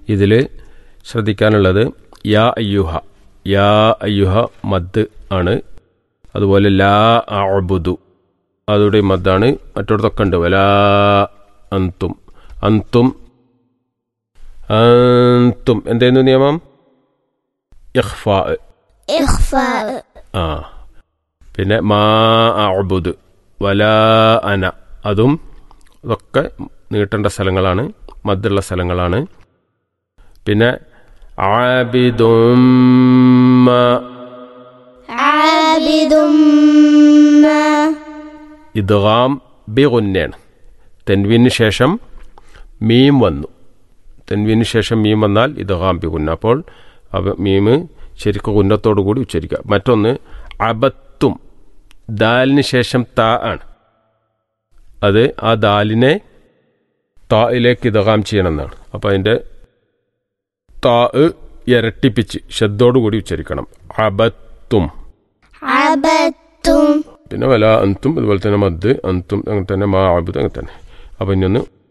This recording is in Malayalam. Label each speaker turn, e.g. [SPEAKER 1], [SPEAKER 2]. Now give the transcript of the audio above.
[SPEAKER 1] ഇതിൽ ശ്രദ്ധിക്കാനുള്ളത് യാ അയ്യുഹ യാ അയ്യുഹ മദ് ആണ് അതുപോലെ ലാ അബുദു അതുടെ മദ്ദാണ് മറ്റോടത്തൊക്കെ ഉണ്ട് വലാ അന്തും അന്തും അന്തും എന്തായിരുന്നു നിയമം ഇഖ്ഫാ
[SPEAKER 2] إخفاء
[SPEAKER 1] ആ പിന്നെ മാ അബുദ് വലാ അന അതും ഇതൊക്കെ നീട്ടേണ്ട സ്ഥലങ്ങളാണ് മദ്ദുള്ള സ്ഥലങ്ങളാണ് പിന്നെ ആബിദും
[SPEAKER 2] عابد ما
[SPEAKER 1] ഇദ്ഗാം ബി ഗുന്നയാണ് തെൻവീന് ശേഷം മീം വന്നു തെൻവീന് ശേഷം മീം വന്നാൽ ഇദ്ഗാം ബി ഗുന്ന അപ്പോൾ അവ മീം ശരിക്കും ഉന്നത്തോടു കൂടി ഉച്ചരിക്കുക മറ്റൊന്ന് അബത്തും ദാലിന് ശേഷം താ ആണ് അത് ആ ദാലിനെ തായിലേക്ക് ഇതകാം ചെയ്യണമെന്നാണ് അപ്പോൾ അതിൻ്റെ താ ഇരട്ടിപ്പിച്ച് ശബ്ദോടുകൂടി ഉച്ചരിക്കണം അബത്തും
[SPEAKER 2] عبدتم
[SPEAKER 1] പിന്നെ വല അന്തും അതുപോലെ തന്നെ മദ് അന്തും അങ്ങനെ തന്നെ മാ അബുദ് അങ്ങനെ തന്നെ അപ്പം ഇനി ഒന്ന്